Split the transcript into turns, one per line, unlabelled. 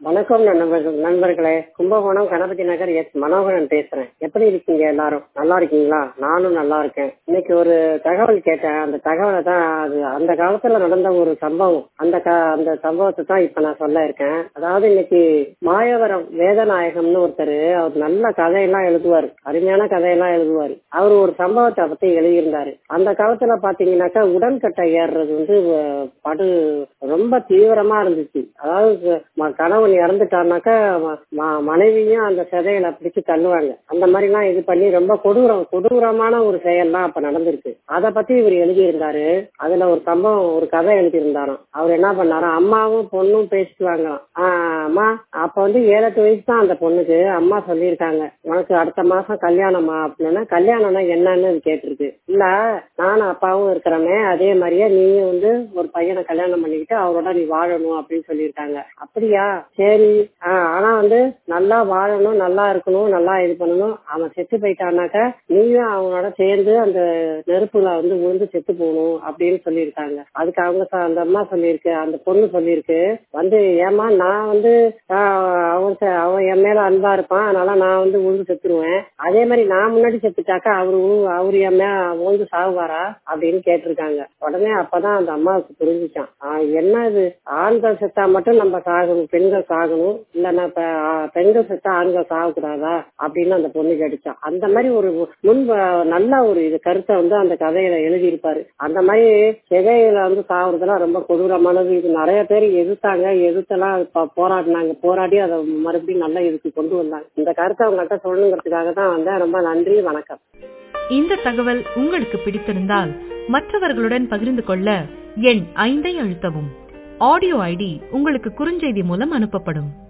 வணக்கம் நண்பர்கள் நண்பர்களே கும்பகோணம் கணபதி நகர் எஸ் மனோகரன் பேசுறேன் எப்படி இருக்கீங்க எல்லாரும் நல்லா இருக்கீங்களா நானும் நல்லா இருக்கேன் இன்னைக்கு ஒரு தகவல் கேட்டேன் அந்த தகவலை தான் அது அந்த காலத்துல நடந்த ஒரு சம்பவம் அந்த க அந்த சம்பவத்தை தான் இப்ப நான் சொல்ல இருக்கேன் அதாவது இன்னைக்கு மாயவரம் வேதநாயகம்னு ஒருத்தர் அவர் நல்ல கதையெல்லாம் எழுதுவாரு அருமையான கதையெல்லாம் எழுதுவாரு அவர் ஒரு சம்பவத்தை பத்தி எழுதியிருந்தாரு அந்த காலத்துல பாத்தீங்கன்னாக்கா உடன்கட்டை ஏறுறது வந்து அஹ், படு ரொம்ப தீவிரமா இருந்துச்சு அதாவது ம- கணவன் இறந்துட்டாருனாக்கா ம- ம- மனைவியும் அந்த சிதையில பிடிச்சு தள்ளுவாங்க அந்த மாதிரி எல்லாம் இது பண்ணி ரொம்ப கொடூரம் கொடூரமான ஒரு செயல்லாம் அப்ப நடந்திருக்கு அத பத்தி இவர் எழுதியிருந்தாரு அதுல ஒரு சம்பவம் ஒரு கதை எழுதியிருந்தாராம் அவர் என்ன பண்ணாராம் அம்மாவும் பொண்ணும் பேசிக்குவாங்களாம் ஆஹ் அம்மா அப்ப வந்து ஏழு எட்டு வயசு தான் அந்த பொண்ணுக்கு அம்மா சொல்லியிருக்காங்க உனக்கு அடுத்த மாசம் கல்யாணமா அப்படின்னா கல்யாணம்னா என்னன்னு அது கேட்டிருக்கு இல்ல நானும் அப்பாவும் இருக்கிறோமே அதே மாதிரியே நீயும் வந்து ஒரு பையனை கல்யாணம் பண்ணிக்கிட்டு அவரோட நீ வாழணும் அப்படின்னு சொல்லியிருக்காங்க அப்படியா சரி ஆஹ் ஆனா வந்து நல்லா வாழணும் நல்லா இருக்கணும் நல்லா இது பண்ணணும் அவன் செத்து போயிட்டானாக்கா நீயும் அவனோட சேர்ந்து அந்த நெருப்புல வந்து விழுந்து செத்து போகணும் அப்படின்னு சொல்லியிருக்காங்க அதுக்கு அவங்க ச- அந்த அம்மா சொல்லியிருக்கு அந்த பொண்ணு சொல்லியிருக்கு வந்து ஏமா நான் வந்து ஆஹ் அவன் ச- அவன் என் மேல அன்பா இருப்பான் அதனால நான் வந்து விழுந்து செத்துருவேன் அதே மாதிரி நான் முன்னாடி செத்துட்டாக்கா அவரு உ- அவரு என் மேல விழுந்து சாகுவாரா அப்படின்னு கேட்டிருக்காங்க உடனே அப்பதான் அந்த அம்மாவுக்கு புரிஞ்சுச்சான் ஆஹ் என்ன இது ஆண்கள் செத்தா மட்டும் நம்ம சாகணும் பெண்கள் சாகணும் இல்லைன்னா இப்ப, ஆஹ், பெண்கள் செத்தா ஆண்கள் சாகக்கூடாதா அப்படின்னு அந்த பொண்ணு கேட்டுச்சான் அந்த மாதிரி ஒரு முன் நல்ல ஒரு இது கருத்தை வந்து அந்த கதையில எழுதியிருப்பாரு அந்த மாதிரி சிகையில வந்து சாகுறதுலாம் ரொம்ப கொடூரமானது இது நிறைய பேர் எதிர்த்தாங்க எதிர்த்தெல்லாம் ப- போராடினாங்க போராடி அதை மறுபடியும் நல்ல இதுக்கு கொண்டு வந்தாங்க இந்த கருத்தை அவங்கள்ட்ட சொல்லணுங்கிறதுக்காக தான் வந்தேன் ரொம்ப நன்றி வணக்கம்
இந்த தகவல் உங்களுக்கு பிடித்திருந்தால் மற்றவர்களுடன் பகிர்ந்து கொள்ள எண் ஐந்தை அழுத்தவும் ஆடியோ ஐடி உங்களுக்கு குறுஞ்செய்தி மூலம் அனுப்பப்படும்